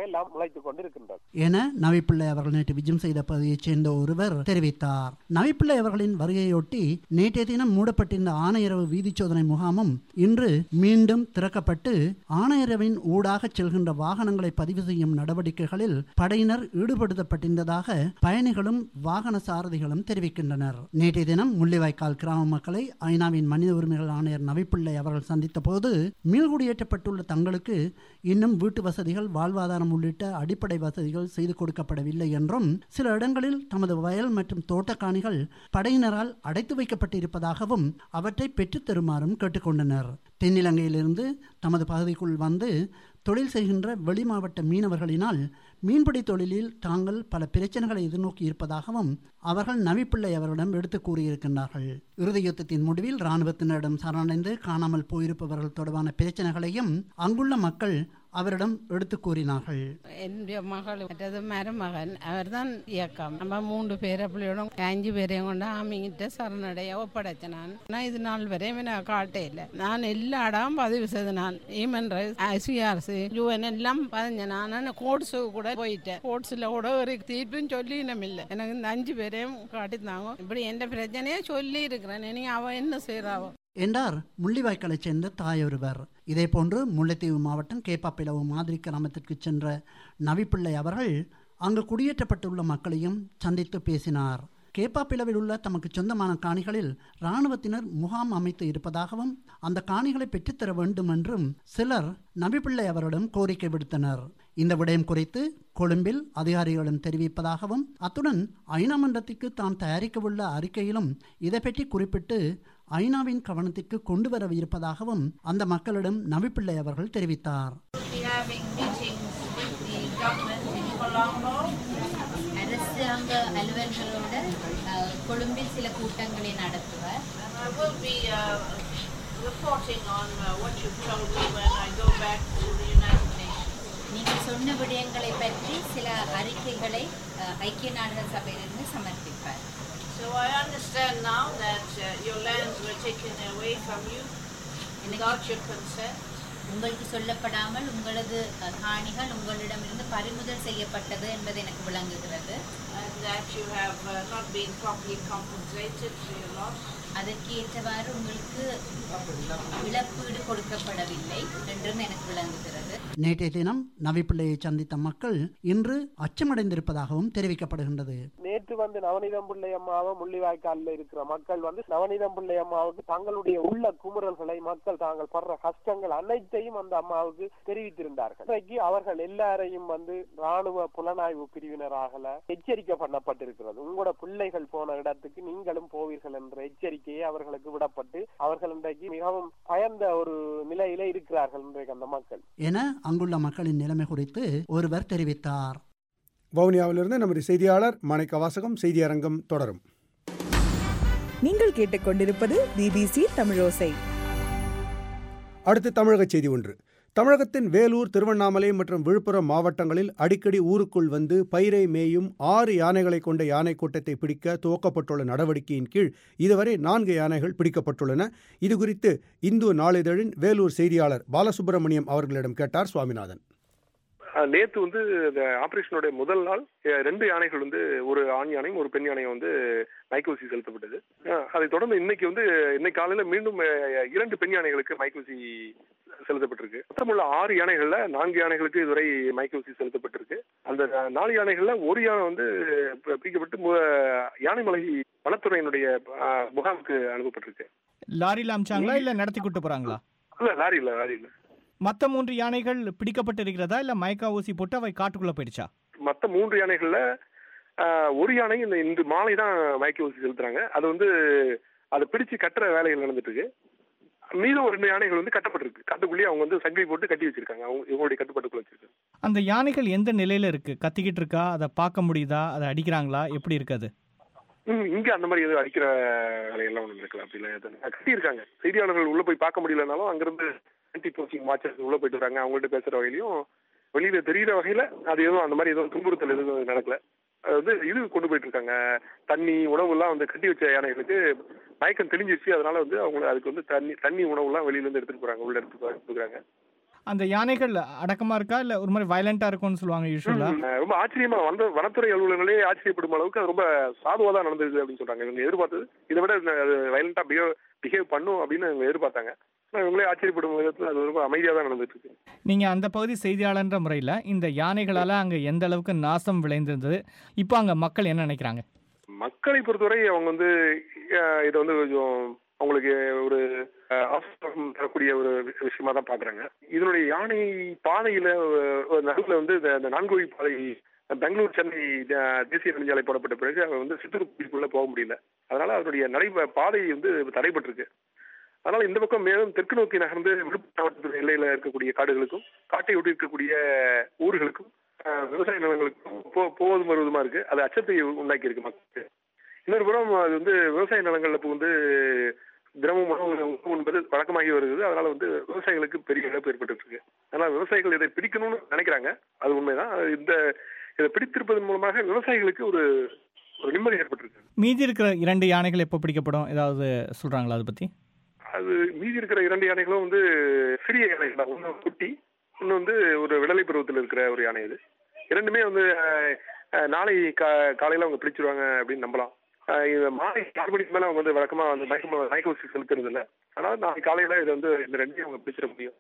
முன்வைத்துக் கொண்டிருக்கின்றது என நவிப்பிள்ளை அவர்கள் நேற்று விஜயம் செய்த பகுதியைச் சேர்ந்த ஒருவர் தெரிவித்தார் நவிப்பிள்ளை அவர்களின் வருகையொட்டி நேற்றைய தினம் மூடப்பட்டிருந்த ஆணையரவு வீதி சோதனை முகாமும் இன்று மீண்டும் திறக்கப்பட்டு ஆணையரவின் ஊடாக செல்கின்ற வாகனங்களை பதிவு செய்யும் நடவடிக்கைகளில் படையினர் ஈடுபடுத்தப்பட்டிருந்ததாக பயணிகளும் வாகன சாரதிகளும் தெரிவிக்கின்றனர் நேற்றைய தினம் முள்ளிவாய்க்கால் கிராம மக்களை ஐநாவின் மனித உரிமைகள் ஆணையர் நவிப்பிள்ளை அவர்கள் சந்தித்த போது மீள்குடியேற்றப்பட்டுள்ள தங்களுக்கு இன்னும் வீட்டு வசதிகள் வாழ்வாதாரம் உள்ளிட்ட அடிப்படை வசதிகள் செய்து கொடுக்கப்படவில்லை என்றும் சில இடங்களில் தமது வயல் மற்றும் தோட்டக்காணிகள் படையினரால் அடைத்து வைக்கப்பட்டிருப்பதாகவும் அவற்றை பெற்றுத் தருமாறும் கேட்டுக்கொண்டனர் தென்னிலங்கையிலிருந்து தமது பகுதிக்குள் வந்து தொழில் செய்கின்ற வெளி மாவட்ட மீனவர்களினால் மீன்பிடி தொழிலில் தாங்கள் பல பிரச்சனைகளை எதிர்நோக்கி இருப்பதாகவும் அவர்கள் நவிப்பிள்ளை அவரிடம் எடுத்து கூறியிருக்கின்றார்கள் இறுதி யுத்தத்தின் முடிவில் இராணுவத்தினரிடம் சரணடைந்து காணாமல் போயிருப்பவர்கள் தொடர்பான பிரச்சனைகளையும் அங்குள்ள மக்கள் அவரிடம் எடுத்து கூறினார்கள் என்னுடைய மகள் மற்றது மருமகன் அவர் தான் இயக்கம் நம்ம மூன்று பேரை பிள்ளையோட அஞ்சு பேரையும் கொண்டு ஆமிங்கிட்ட சரணடைய ஒப்படைச்ச நான் நான் இது நாள் வரையும் நான் காட்டே இல்லை நான் எல்லா இடம் பதிவு செய்த நான் ஹியூமன் ரைட்ஸ் ஐசிஆர்சி யூஎன் எல்லாம் பதிஞ்ச நான் கோர்ட்ஸு கூட போயிட்டேன் கோர்ட்ஸில் கூட ஒரு தீர்ப்பும் சொல்லினும் இல்லை எனக்கு இந்த அஞ்சு பேரையும் காட்டித்தாங்க இப்படி எந்த பிரச்சனையே சொல்லி இருக்கிறேன் நீ அவன் என்ன செய்கிறாவோ என்றார் முள்ளிவாய்க்காலைச் சேர்ந்த தாயொருவர் இதேபோன்று முல்லைத்தீவு மாவட்டம் கேப்பாப்பிளவு மாதிரி கிராமத்திற்கு சென்ற நவிப்பிள்ளை அவர்கள் அங்கு குடியேற்றப்பட்டுள்ள மக்களையும் சந்தித்து பேசினார் கேப்பாப்பிளவில் உள்ள தமக்கு சொந்தமான காணிகளில் இராணுவத்தினர் முகாம் அமைத்து இருப்பதாகவும் அந்த காணிகளை பெற்றுத்தர வேண்டும் என்றும் சிலர் நபிப்பிள்ளை அவரிடம் கோரிக்கை விடுத்தனர் இந்த விடயம் குறித்து கொழும்பில் அதிகாரிகளிடம் தெரிவிப்பதாகவும் அத்துடன் ஐநா மன்றத்திற்கு தான் தயாரிக்கவுள்ள அறிக்கையிலும் இதை பற்றி குறிப்பிட்டு ஐநாவின் கவனத்திற்கு கொண்டு வரவிருப்பதாகவும் அந்த மக்களிடம் நவிப்பிள்ளை அவர்கள் தெரிவித்தார் அரசாங்க அலுவலர்களோட அஹ், கொழும்பில் சில கூட்டங்களை நடத்துவார் reporting on uh, what you've told me when I go back to the United Nations. நீங்கள் சொன்ன விடயங்களை பற்றி சில அறிக்கைகளை அஹ், ஐக்கிய நாடுகள் சபையிலிருந்து சமர்ப்பிப்பார் So I understand now that uh, your lands were taken away from you without your consent. உங்களுக்கு சொல்லப்படாமல் உங்களது அஹ், காணிகள் உங்களிடமிருந்து பறிமுதல் செய்யப்பட்டது என்பது எனக்கு விளங்குகிறது And that you have uh, not been properly compensated for your loss. அதற்கு ஏற்றவாறு உங்களுக்கு இழப்பீடு கொடுக்கப்படவில்லை என்றும் எனக்கு விளங்குகிறது நேற்றைய தினம் நவிப்பிள்ளையை சந்தித்த மக்கள் இன்று அச்சமடைந்திருப்பதாகவும் தெரிவிக்கப்படுகின்றது நேற்று வந்து நவநீதம் பிள்ளை அம்மாவை முள்ளிவாய்க்காலில் இருக்கிற மக்கள் வந்து நவநீதம் பிள்ளை அம்மாவுக்கு தங்களுடைய உள்ள குமுறல்களை மக்கள் தாங்கள் படுற கஷ்டங்கள் அனைத்தையும் அந்த அம்மாவுக்கு தெரிவித்திருந்தார்கள் இன்றைக்கு அவர்கள் எல்லாரையும் வந்து ராணுவ புலனாய்வு பிரிவினராகல எச்சரிக்கை பண்ணப்பட்டிருக்கிறது உங்களோட பிள்ளைகள் போன இடத்துக்கு நீங்களும் போவீர்கள் என்ற எச்சரிக்கையை அவர்களுக்கு விடப்பட்டு அவர்கள் இன்றைக்கு மிகவும் பயந்த ஒரு நிலையில இருக்கிறார்கள் இன்றைக்கு அந்த மக்கள் என அங்குள்ள மக்களின் நிலைமை குறித்து ஒருவர் தெரிவித்தார் வவுனியாவிலிருந்து நமது செய்தியாளர் மாணிக்க வாசகம் செய்தி அரங்கம் தொடரும் நீங்கள் கேட்டுக்கொண்டிருப்பது பிபிசி தமிழோசை அடுத்து தமிழக செய்தி ஒன்று தமிழகத்தின் வேலூர் திருவண்ணாமலை மற்றும் விழுப்புரம் மாவட்டங்களில் அடிக்கடி ஊருக்குள் வந்து பயிரை மேயும் ஆறு யானைகளை கொண்ட யானை கூட்டத்தை பிடிக்க துவக்கப்பட்டுள்ள நடவடிக்கையின் கீழ் இதுவரை நான்கு யானைகள் பிடிக்கப்பட்டுள்ளன இதுகுறித்து இந்து நாளிதழின் வேலூர் செய்தியாளர் பாலசுப்ரமணியம் அவர்களிடம் கேட்டார் சுவாமிநாதன் அஹ் நேத்து வந்து இந்த ஆபரேஷனுடைய முதல் நாள் அஹ் ரெண்டு யானைகள் வந்து ஒரு ஆண் யானையும் ஒரு பெண் யானையும் வந்து மைக்கோசி செலுத்தப்பட்டது அஹ் அதைத் தொடர்ந்து இன்னைக்கு வந்து இன்னைக்கு காலையில மீண்டும் அஹ், இரண்டு பெண் யானைகளுக்கு மைக்கோசி செலுத்தப்பட்டிருக்கு மொத்தமுள்ள ஆறு யானைகள்ல நான்கு யானைகளுக்கு இதுவரை மைக்கோசி செலுத்தப்பட்டிருக்கு அந்த அஹ், நாலு யானைகள்ல ஒரு யானை வந்து ப- பிடிக்கப்பட்டு மு- யானைமலை வனத்துறையினுடைய அஹ், முகாமுக்கு அனுப்பப்பட்டிருக்கு லாரியில் அமிச்சாங்களா இல்ல நடத்தி கூட்டு போறாங்களா இல்ல லாரி இல்ல லாரி இல்ல மத்த மூன்று யானைகள் பிடிக்கப்பட்டிருக்கிறதா இல்ல மயக்கா ஊசி போட்டு அவை காட்டுக்குள்ள போயிடுச்சா மற்ற மூன்று யானைகள்ல ஆஹ், ஒரு யானை இந்த இன்று மாலை தான் மயக்க ஊசி செலுத்துறாங்க அது வந்து அதை பிடிச்சு கட்டுற வேலைகள் நடந்துட்டு இருக்கு மீதம் ஒரு ரெண்டு யானைகள் வந்து கட்டப்பட்டிருக்கு காட்டுக்குள்ளேயே அவங்க வந்து சங்கிலி போட்டு கட்டி வச்சிருக்காங்க அவங்க இவங்களுடைய கட்டுப்பாட்டுக்குள்ள வச்சிருக்காங்க அந்த யானைகள் எந்த நிலையில இருக்கு கத்திக்கிட்டு இருக்கா அதை பார்க்க முடியுதா அதை அடிக்கிறாங்களா எப்படி இருக்காது ம், இங்க அந்த மாதிரி எதுவும் அடிக்கிற வேலையெல்லாம் ஒன்றும் நடக்கல அப்படி இல்லை எதுவும் கட்டி இருக்காங்க செய்தியாளர்கள் உள்ள போய் பார்க்க முடியலனாலும் அங்கிருந்து ஆன்டி போச்சிங் வாட்சர்ஸ் உள்ள போயிட்டு வராங்க அவங்கள்ட்ட பேசுற வகையிலையும் வெளியில தெரியிற வகையில அது எதுவும் அந்த மாதிரி எதுவும் துன்புறுத்தல் எதுவும் நடக்கல அது வந்து இது கொண்டு போயிட்டு இருக்காங்க தண்ணி உணவு எல்லாம் வந்து கட்டி வச்ச யானைகளுக்கு மயக்கம் தெளிஞ்சிருச்சு அதனால வந்து அவங்க அதுக்கு வந்து தண்ணி தண்ணி உணவு எல்லாம் வெளியில இருந்து எடுத்துட்டு போறாங்க உள்ள எடுத்து கொடுக்குறாங்க அந்த யானைகள் அடக்கமா இருக்கா இல்ல ஒரு மாதிரி வயலண்டா இருக்கும்னு சொல்லுவாங்க யூஸ்வலா அஹ் ரொம்ப ஆச்சரியமா வந்த வனத்துறை அலுவலர்களே ஆச்சரியப்படும் அளவுக்கு அது ரொம்ப சாதுவா தான் நடந்திருக்கு அப்படின்னு சொல்றாங்க இவங்க எதிர்பார்த்தது இதை விட வயலண்டா பிஹேவ் பிஹேவ் பண்ணும் அப்படின்னு இவங்க எதிர்பார்த்தாங்க ஆனா இவங்களே ஆச்சரியப்படும் விதத்துல அது ரொம்ப அமைதியா தான் நடந்துட்டு இருக்கு நீங்க அந்த பகுதி செய்தியாளர்ன்ற முறையில் இந்த யானைகளால அங்க எந்த அளவுக்கு நாசம் விளைந்திருந்தது இப்போ அங்க மக்கள் என்ன நினைக்கிறாங்க மக்களை பொறுத்தவரை அவங்க வந்து அஹ், இதை வந்து கொஞ்சம் அவங்களுக்கு ஒரு அஹ், ஆசுவாசம் தரக்கூடிய ஒரு வி- விஷயமா தான் பாக்குறாங்க இதனுடைய யானை பாதையில அஹ், ஒரு நடுவில் வந்து இந்த- இந்த நான்கு வழி பாதை பெங்களூர் சென்னை அஹ், தேசிய நெடுஞ்சாலை போடப்பட்ட பிறகு அவர் வந்து சித்தூருக்குள்ள போக முடியல அதனால அதனுடைய நடை பாதை வந்து தடைபட்டிருக்கு அதனால இந்த பக்கம் மேலும் தெற்கு நோக்கி நகர்ந்து விழுப்புரம் மாவட்டத்தின் எல்லையில இருக்கக்கூடிய காடுகளுக்கும் காட்டை ஒட்டி இருக்கக்கூடிய ஊர்களுக்கும் அஹ், விவசாய நிலங்களுக்கும் போ- போவதும் வருவதுமா இருக்கு அது அச்சத்தை உண்டாக்கி இருக்கு மக்களுக்கு இன்னொரு புறம் அது வந்து விவசாய நிலங்கள்ல இப்போ வந்து தினமும் உணவு உணவு என்பது வழக்கமாகி வருகிறது அதனால வந்து விவசாயிகளுக்கு பெரிய இழப்பு ஏற்பட்டு இருக்கு அதனால விவசாயிகள் இதை பிடிக்கணும்னு நினைக்கிறாங்க அது உண்மைதான் அது இந்த இதை பிடித்திருப்பதன் மூலமாக விவசாயிகளுக்கு ஒரு ஒரு நிம்மதி ஏற்பட்டிருக்கு மீதி இருக்கிற இரண்டு யானைகள் எப்போ பிடிக்கப்படும் ஏதாவது சொல்றாங்களா அதை பத்தி அது மீதி இருக்கிற இரண்டு யானைகளும் வந்து சிறிய யானைகள் தான் ஒன்று குட்டி இன்னும் வந்து ஒரு விடலை பருவத்தில் இருக்கிற ஒரு யானை இது இரண்டுமே வந்து அஹ், அஹ், நாளை கா காலையில அவங்க பிடிச்சிருவாங்க அப்படின்னு நம்பலாம் அஹ், இது மாலை ஆறு மணிக்கு மேல அவங்க வந்து வழக்கமா வந்து மயக்க மயக்க ஊசி செலுத்துறது இல்லை ஆனால் நாளை காலையில இது வந்து இந்த ரெண்டையும் அவங்க பிடிச்சிட முடியும்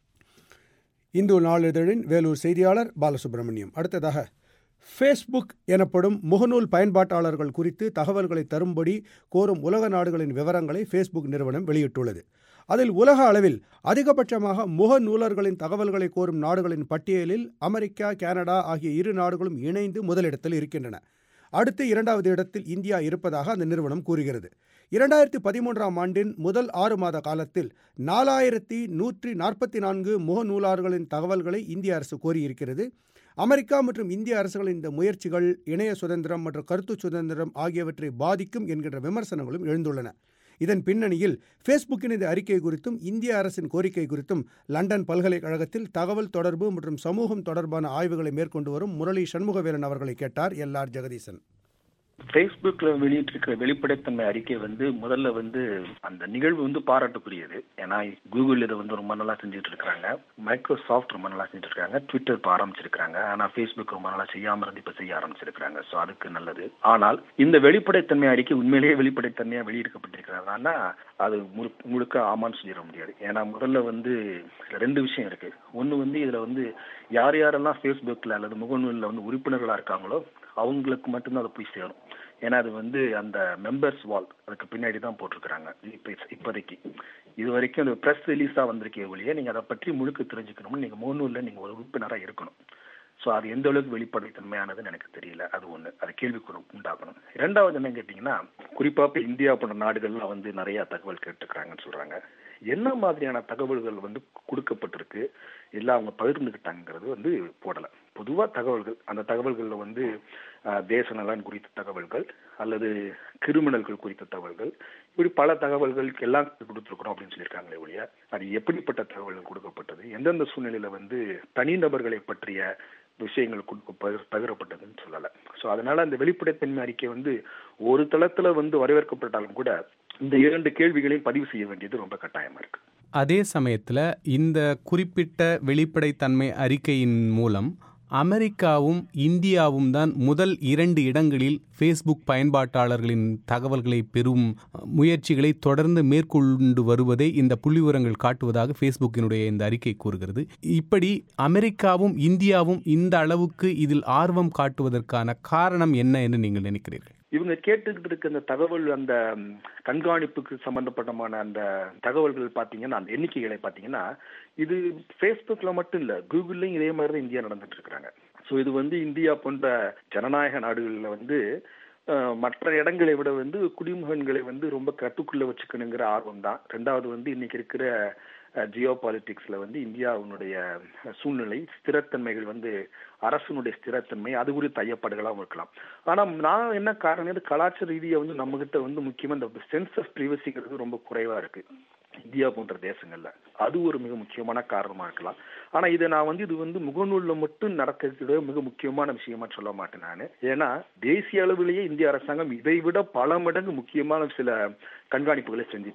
இந்து நாளிதழின் வேலூர் செய்தியாளர் பாலசுப்ரமணியம் அடுத்ததாக ஃபேஸ்புக் எனப்படும் முகநூல் பயன்பாட்டாளர்கள் குறித்து தகவல்களை தரும்படி கோரும் உலக நாடுகளின் விவரங்களை ஃபேஸ்புக் நிறுவனம் வெளியிட்டுள்ளது அதில் உலக அளவில் அதிகபட்சமாக முகநூலர்களின் தகவல்களை கோரும் நாடுகளின் பட்டியலில் அமெரிக்கா கனடா ஆகிய இரு நாடுகளும் இணைந்து முதலிடத்தில் இருக்கின்றன அடுத்து இரண்டாவது இடத்தில் இந்தியா இருப்பதாக அந்த நிறுவனம் கூறுகிறது இரண்டாயிரத்தி பதிமூன்றாம் ஆண்டின் முதல் ஆறு மாத காலத்தில் நாலாயிரத்தி நூற்றி நாற்பத்தி நான்கு முகநூலாளர்களின் தகவல்களை இந்திய அரசு கோரியிருக்கிறது அமெரிக்கா மற்றும் இந்திய அரசுகளின் இந்த முயற்சிகள் இணைய சுதந்திரம் மற்றும் கருத்து சுதந்திரம் ஆகியவற்றை பாதிக்கும் என்கின்ற விமர்சனங்களும் எழுந்துள்ளன இதன் பின்னணியில் ஃபேஸ்புக்கின் இந்த அறிக்கை குறித்தும் இந்திய அரசின் கோரிக்கை குறித்தும் லண்டன் பல்கலைக்கழகத்தில் தகவல் தொடர்பு மற்றும் சமூகம் தொடர்பான ஆய்வுகளை மேற்கொண்டு வரும் முரளி சண்முகவேலன் அவர்களை கேட்டார் எல் ஆர் ஜெகதீசன் ஃபேஸ்புக்ல வெளியிட்டிருக்கிற வெளிப்படைத்தன்மை அறிக்கை வந்து முதல்ல வந்து அந்த நிகழ்வு வந்து பாராட்டுக்குரியது ஏன்னா கூகுள் இதை வந்து ரொம்ப நல்லா செஞ்சுட்டு இருக்காங்க மைக்ரோசாஃப்ட் ரொம்ப நல்லா செஞ்சுட்டு இருக்காங்க ட்விட்டர் இப்போ ஆரம்பிச்சிருக்காங்க ஆனா ஃபேஸ்புக் ரொம்ப நல்லா செய்யாம இருந்து இப்ப செய்ய ஆரம்பிச்சிருக்காங்க ஸோ அதுக்கு நல்லது ஆனால் இந்த வெளிப்படைத்தன்மை அறிக்கை உண்மையிலேயே வெளிப்படைத்தன்மையா வெளியிடப்பட்டிருக்கிறதுனா அது முழு- முழுக்க ஆமான்னு சொல்லிட முடியாது ஏன்னா முதல்ல வந்து இதுல ரெண்டு விஷயம் இருக்கு ஒன்னு வந்து இதுல வந்து யார் யாரெல்லாம் ஃபேஸ்புக்ல அல்லது முகநூலில் வந்து உறுப்பினர்களா இருக்காங்களோ அவங்களுக்கு மட்டும்தான் அது போய் சேரும் ஏன்னா அது வந்து அந்த மெம்பர்ஸ் வால் அதுக்கு பின்னாடி தான் போட்டிருக்கிறாங்க இப்போ இப்போதைக்கு இது வரைக்கும் அது ப்ரெஸ் ரிலீஸாக வந்திருக்கே ஒழிய நீங்கள் அதை பற்றி முழுக்க தெரிஞ்சுக்கணும்னு நீங்கள் முகநூலில் நீங்கள் ஒரு உறுப்பினராக இருக்கணும் ஸோ அது எந்த அளவுக்கு வெளிப்படைத்தன்மையானதுன்னு எனக்கு தெரியல அது ஒன்று அது கேள்விக்குறி உண்டாக்கணும் இரண்டாவது என்ன கேட்டிங்கன்னா குறிப்பாக இப்போ இந்தியா போன்ற நாடுகள்லாம் வந்து நிறைய தகவல் கேட்டுக்கிறாங்கன்னு சொல்கிறாங்க என்ன மாதிரியான தகவல்கள் வந்து கொடுக்கப்பட்டிருக்கு எல்லாம் அவங்க பகிர்ந்துக்கிட்டாங்கிறது வந்து போடலை பொதுவாக தகவல்கள் அந்த தகவல்களில் வந்து அஹ், தேச நலன் குறித்த தகவல்கள் அல்லது கிரிமினல்கள் குறித்த தகவல்கள் இப்படி பல தகவல்கள் எல்லாம் கொடுத்துருக்குறோம் அப்படின்னு சொல்லியிருக்காங்களே ஒழிய அது எப்படிப்பட்ட தகவல்கள் கொடுக்கப்பட்டது எந்தெந்த சூழ்நிலையில வந்து தனிநபர்களை பற்றிய விஷயங்கள் கொடுக்க பகிர்- பகிரப்பட்டதுன்னு சொல்லலை ஸோ அதனால அந்த வெளிப்படைத்தன்மை அறிக்கை வந்து ஒரு தளத்துல வந்து வரவேற்கப்பட்டாலும் கூட இந்த இரண்டு கேள்விகளையும் பதிவு செய்ய வேண்டியது ரொம்ப கட்டாயமா இருக்கு அதே சமயத்தில் இந்த குறிப்பிட்ட வெளிப்படைத்தன்மை அறிக்கையின் மூலம் அமெரிக்காவும் இந்தியாவும் தான் முதல் இரண்டு இடங்களில் ஃபேஸ்புக் பயன்பாட்டாளர்களின் தகவல்களை பெறும் முயற்சிகளை தொடர்ந்து மேற்கொண்டு வருவதை இந்த புள்ளிவிவரங்கள் காட்டுவதாக ஃபேஸ்புக்கினுடைய இந்த அறிக்கை கூறுகிறது இப்படி அமெரிக்காவும் இந்தியாவும் இந்த அளவுக்கு இதில் ஆர்வம் காட்டுவதற்கான காரணம் என்ன என்று நீங்கள் நினைக்கிறீர்கள் இவங்க கேட்டுக்கிட்டு இருக்க அந்த தகவல் அந்த ம், கண்காணிப்புக்கு சம்பந்தப்பட்டமான அந்த தகவல்கள் பாத்தீங்கன்னா அந்த எண்ணிக்கைகளை பாத்தீங்கன்னா இது ஃபேஸ்புக்ல மட்டும் இல்ல கூகுள்லயும் இதே மாதிரி தான் இந்தியா நடந்துட்டு இருக்காங்க ஸோ இது வந்து இந்தியா போன்ற ஜனநாயக நாடுகளில் வந்து அஹ், மற்ற இடங்களை விட வந்து குடிமகன்களை வந்து ரொம்ப கட்டுக்குள்ள வச்சுக்கணுங்கிற ஆர்வம் தான் ரெண்டாவது வந்து இன்னைக்கு இருக்கிற ஜியோ பாலிட்டிக்ஸ்ல வந்து இந்தியாவினுடைய சூழ்நிலை ஸ்திரத்தன்மைகள் வந்து அரசனுடைய ஸ்திரத்தன்மை அது குறித்த ஐயப்பாடுகளாகவும் இருக்கலாம் ஆனா நான் என்ன காரணம் இது கலாச்சார ரீதியா வந்து நம்ம கிட்ட வந்து முக்கியமா இந்த சென்ஸ் ஆஃப் ப்ரைவசிங்கிறது ரொம்ப குறைவா இருக்கு இந்தியா போன்ற தேசங்கள்ல அது ஒரு மிக முக்கியமான காரணமா இருக்கலாம் ஆனா இதை நான் வந்து இது வந்து முகநூல்ல மட்டும் நடக்கிறது மிக முக்கியமான விஷயமா சொல்ல மாட்டேன் நான் ஏன்னா தேசிய அளவிலேயே இந்திய அரசாங்கம் இதை விட பல மடங்கு முக்கியமான சில கண்காணிப்புகளை செஞ்சிட்டு இருக்கு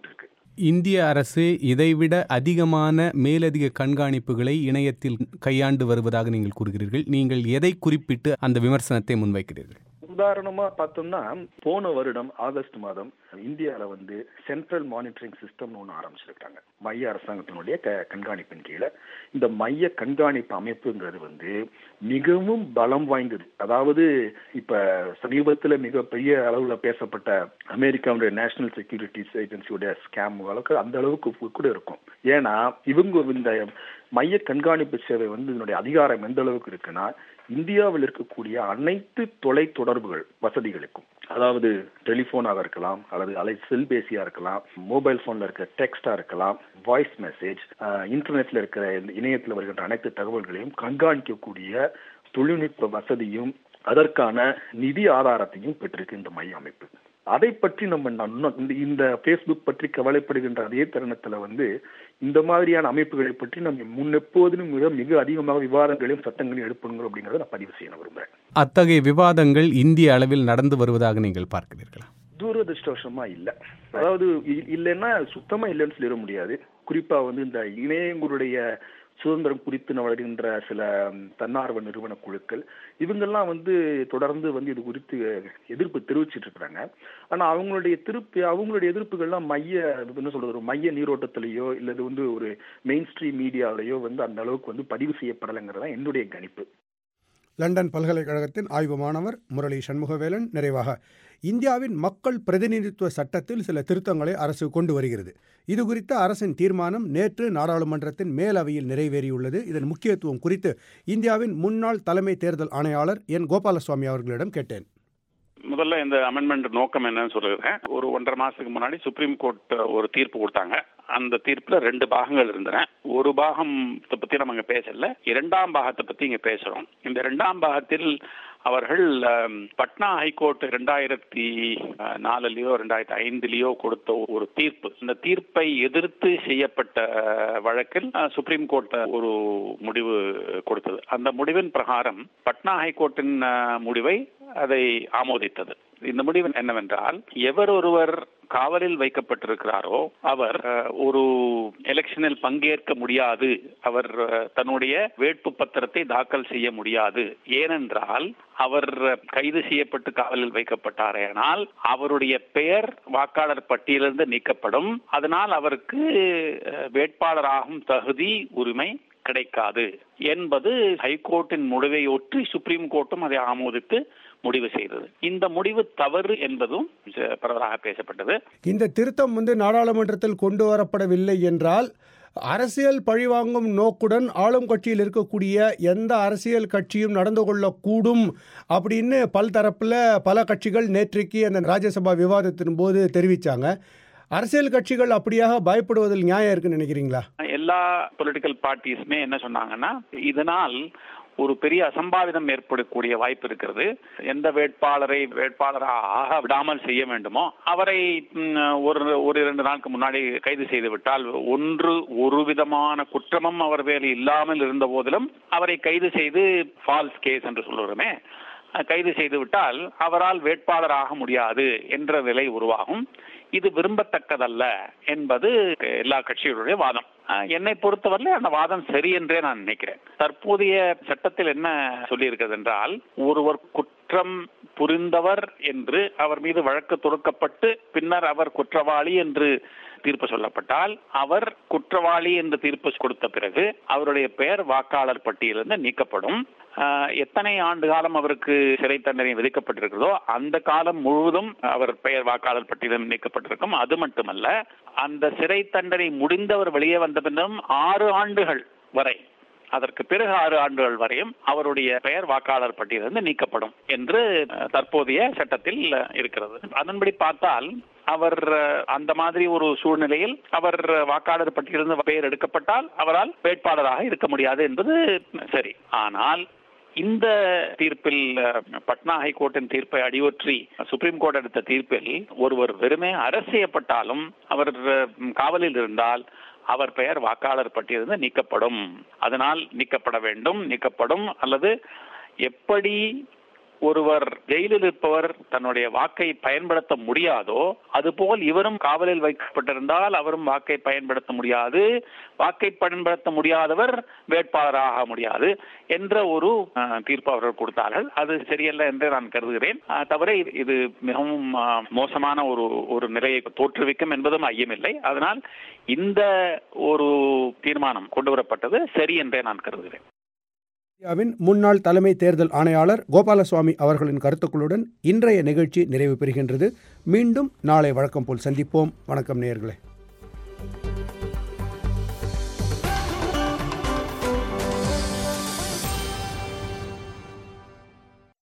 இந்திய அரசு இதைவிட அதிகமான மேலதிக கண்காணிப்புகளை இணையத்தில் கையாண்டு வருவதாக நீங்கள் கூறுகிறீர்கள் நீங்கள் எதை குறிப்பிட்டு அந்த விமர்சனத்தை முன்வைக்கிறீர்கள் உதாரணமா பார்த்தோம்னா போன வருடம் ஆகஸ்ட் மாதம் இந்தியால வந்து சென்ட்ரல் மானிட்டரிங் சிஸ்டம் ஒன்று ஆரம்பிச்சிருக்காங்க மைய அரசாங்கத்தினுடைய க- கண்காணிப்பின் கீழே இந்த மைய கண்காணிப்பு அமைப்புங்கிறது வந்து மிகவும் பலம் வாய்ந்தது அதாவது இப்ப சமீபத்துல மிகப்பெரிய அளவுல பேசப்பட்ட அமெரிக்காவுடைய நேஷனல் செக்யூரிட்டிஸ் ஏஜென்சியோட ஸ்கேம் அளவுக்கு அந்த அளவுக்கு கூட இருக்கும் ஏன்னா இவங்க இந்த மைய கண்காணிப்பு சேவை வந்து இதனுடைய அதிகாரம் எந்த அளவுக்கு இருக்குன்னா இந்தியாவில் இருக்கக்கூடிய அனைத்து தொலை தொடர்புகள் வசதிகளுக்கும் அதாவது டெலிபோனாக இருக்கலாம் அல்லது அலை செல்பேசியா இருக்கலாம் மொபைல் போன்ல இருக்க டெக்ஸ்டா இருக்கலாம் வாய்ஸ் மெசேஜ் இன்டர்நெட்ல இருக்கிற இந்த இணையத்தில் வருகின்ற அனைத்து தகவல்களையும் கண்காணிக்கக்கூடிய தொழில்நுட்ப வசதியும் அதற்கான நிதி ஆதாரத்தையும் பெற்றிருக்கு இந்த மைய அமைப்பு அதை பற்றி நம்ம நன்ன- இந்த இந்த ஃபேஸ்புக் பற்றி கவலைப்படுகின்ற அதே தருணத்துல வந்து இந்த மாதிரியான அமைப்புகளை பற்றி நம்ம முன்னெப்போதிலும் மிக மிக அதிகமாக விவாதங்களையும் சட்டங்களையும் எழுப்பணுங்க அப்படிங்கறத நான் பதிவு செய்ய விரும்புறேன் அத்தகைய விவாதங்கள் இந்திய அளவில் நடந்து வருவதாக நீங்கள் பார்க்கிறீர்களா துரதிருஷ்டவசமா இல்ல அதாவது இ- இல்லைன்னா சுத்தமா இல்லைன்னு சொல்லிட முடியாது குறிப்பா வந்து இந்த இணையங்களுடைய சுதந்திரம் குறித்து வருகின்ற சில ம், தன்னார்வ நிறுவன குழுக்கள் இவங்கெல்லாம் வந்து தொடர்ந்து வந்து இது குறித்து எதிர்ப்பு தெரிவிச்சிட்டு இருக்கிறாங்க ஆனா அவங்களுடைய திருப்பி அவங்களுடைய எதிர்ப்புகள்லாம் மைய என்ன சொல்றது ஒரு மைய நீரோட்டத்திலேயோ இல்லது வந்து ஒரு மெயின் ஸ்ட்ரீம் மீடியாவிலேயோ வந்து அந்த அளவுக்கு வந்து பதிவு செய்யப்படலைங்கிறது தான் என்னுடைய கணிப்பு லண்டன் பல்கலைக்கழகத்தின் ஆய்வு மாணவர் முரளி சண்முகவேலன் நிறைவாக இந்தியாவின் மக்கள் பிரதிநிதித்துவ சட்டத்தில் சில திருத்தங்களை அரசு கொண்டு வருகிறது இது குறித்த அரசின் தீர்மானம் நேற்று நாடாளுமன்றத்தின் மேலவையில் நிறைவேறியுள்ளது இதன் முக்கியத்துவம் குறித்து இந்தியாவின் முன்னாள் தலைமை தேர்தல் ஆணையாளர் என் கோபாலசுவாமி அவர்களிடம் கேட்டேன் முதல்ல இந்த அமெண்ட்மெண்ட் நோக்கம் என்னன்னு சொல்லுறேன் ஒரு ஒன்றரை மாசத்துக்கு முன்னாடி சுப்ரீம் கோர்ட் ஒரு தீர்ப்பு கொடுத்தாங்க அந்த தீர்ப்புல ரெண்டு பாகங்கள் இருந்தன ஒரு பாகத்தை பத்தி நம்ம இங்க பேசல இரண்டாம் பாகத்தை பத்தி இங்க பேசுறோம் இந்த இரண்டாம் பாகத்தில் அவர்கள் அம், பட்னா ஹைகோர்ட் ரெண்டாயிரத்தி அஹ், நாலுலயோ ரெண்டாயிரத்தி ஐந்துலயோ கொடுத்த ஒரு தீர்ப்பு இந்த தீர்ப்பை எதிர்த்து செய்யப்பட்ட வழக்கில் அஹ், சுப்ரீம் கோர்ட் ஒரு முடிவு கொடுத்தது அந்த முடிவின் பிரகாரம் பட்னா ஹைகோர்ட்டின் அஹ், முடிவை அதை ஆமோதித்தது இந்த முடிவு என்னவென்றால் எவர் ஒருவர் காவலில் வைக்கப்பட்டிருக்கிறாரோ அவர் அஹ், ஒரு எலெக்ஷனில் பங்கேற்க முடியாது அவர் அஹ், தன்னுடைய வேட்பு பத்திரத்தை தாக்கல் செய்ய முடியாது ஏனென்றால் அவர் கைது செய்யப்பட்டு காவலில் வைக்கப்பட்டாரேனால் அவருடைய பெயர் வாக்காளர் பட்டியலிருந்து நீக்கப்படும் அதனால் அவருக்கு அஹ், வேட்பாளராகும் தகுதி உரிமை கிடைக்காது என்பது ஹைகோர்ட்டின் முடிவை ஒற்றி சுப்ரீம் கோர்ட்டும் அதை ஆமோதித்து முடிவு செய்தது இந்த முடிவு தவறு என்பதும் ச- பரவலாக பேசப்பட்டது இந்த திருத்தம் வந்து நாடாளுமன்றத்தில் கொண்டு வரப்படவில்லை என்றால் அரசியல் பழிவாங்கும் நோக்குடன் ஆளும் கட்சியில் இருக்கக்கூடிய எந்த அரசியல் கட்சியும் நடந்து கொள்ளக்கூடும் அப்படின்னு பல்தரப்புல பல கட்சிகள் நேற்றைக்கு அந்த ராஜ்யசபா விவாதத்தின் போது தெரிவிச்சாங்க அரசியல் கட்சிகள் அப்படியாக பயப்படுவதில் நியாயம் இருக்குன்னு நினைக்கிறீங்களா எல்லா பொலிட்டிக்கல் பார்ட்டிஸுமே என்ன சொன்னாங்கன்னா இதனால் ஒரு பெரிய அசம்பாவிதம் ஏற்படக்கூடிய வாய்ப்பு இருக்கிறது எந்த வேட்பாளரை வேட்பாளராக ஆக விடாமல் செய்ய வேண்டுமோ அவரை ம், ஒரு ஒரு இரண்டு நாளுக்கு முன்னாடி கைது செய்து விட்டால் ஒன்று ஒரு விதமான குற்றமும் அவர் பேரில் இல்லாமல் இருந்த போதிலும் அவரை கைது செய்து ஃபால்ஸ் கேஸ் என்று சொல்லுறோமே கைது செய்து விட்டால் அவரால் வேட்பாளராக முடியாது என்ற நிலை உருவாகும் இது விரும்பத்தக்கதல்ல என்பது எல்லா கட்சிகளுடைய வாதம் அஹ், என்னை பொறுத்தவரை அந்த வாதம் சரி என்றே நான் நினைக்கிறேன் தற்போதைய சட்டத்தில் என்ன சொல்லியிருக்கிறது என்றால் ஒருவர் குற்றம் புரிந்தவர் என்று அவர் மீது வழக்கு தொடுக்கப்பட்டு பின்னர் அவர் குற்றவாளி என்று தீர்ப்பு சொல்லப்பட்டால் அவர் குற்றவாளி என்று தீர்ப்பு கொடுத்த பிறகு அவருடைய பெயர் வாக்காளர் பட்டியலிருந்து நீக்கப்படும் ஆஹ், எத்தனை ஆண்டு காலம் அவருக்கு சிறை தண்டனை விதிக்கப்பட்டிருக்கிறதோ அந்த காலம் முழுவதும் அவர் பெயர் வாக்காளர் பட்டியலில் நீக்கப்பட்டிருக்கும் அது மட்டுமல்ல அந்த சிறை தண்டனை முடிந்தவர் வெளியே வந்த பின்னும் ஆறு ஆண்டுகள் வரை அதற்கு பிறகு ஆறு ஆண்டுகள் வரையும் அவருடைய பெயர் வாக்காளர் பட்டியலிருந்து நீக்கப்படும் என்று அஹ், தற்போதைய சட்டத்தில் அஹ், இருக்கிறது அதன்படி பார்த்தால் அவர் அஹ், அந்த மாதிரி ஒரு சூழ்நிலையில் அவர் வாக்காளர் பட்டியலிருந்து பெயர் எடுக்கப்பட்டால் அவரால் வேட்பாளராக இருக்க முடியாது என்பது சரி ஆனால் இந்த தீர்ப்பில் அஹ், பட்னா ஹைகோர்ட்டின் தீர்ப்பை அடியொற்றி சுப்ரீம் கோர்ட் எடுத்த தீர்ப்பில் ஒருவர் வெறுமே அரசு செய்யப்பட்டாலும் அவர் அஹ், காவலில் இருந்தால் அவர் பெயர் வாக்காளர் பட்டியலிருந்து நீக்கப்படும் அதனால் நீக்கப்பட வேண்டும் நீக்கப்படும் அல்லது எப்படி ஒருவர் ஜெயிலில் இருப்பவர் தன்னுடைய வாக்கை பயன்படுத்த முடியாதோ அதுபோல் இவரும் காவலில் வைக்கப்பட்டிருந்தால் அவரும் வாக்கை பயன்படுத்த முடியாது வாக்கை பயன்படுத்த முடியாதவர் வேட்பாளராக முடியாது என்ற ஒரு அஹ், தீர்ப்பு அவர்கள் கொடுத்தார்கள் அது சரியல்ல என்று நான் கருதுகிறேன் அஹ், தவிர இது- இது மிகவும் அஹ், மோசமான ஒரு ஒரு நிலையை தோற்றுவிக்கும் என்பதும் ஐயமில்லை அதனால் இந்த ஒரு தீர்மானம் கொண்டு வரப்பட்டது சரி என்றே நான் கருதுகிறேன் இந்தியாவின் முன்னாள் தலைமை தேர்தல் ஆணையாளர் கோபாலசுவாமி அவர்களின் கருத்துக்களுடன் இன்றைய நிகழ்ச்சி நிறைவு பெறுகின்றது மீண்டும் நாளை வழக்கம் போல் சந்திப்போம் வணக்கம் நேயர்களே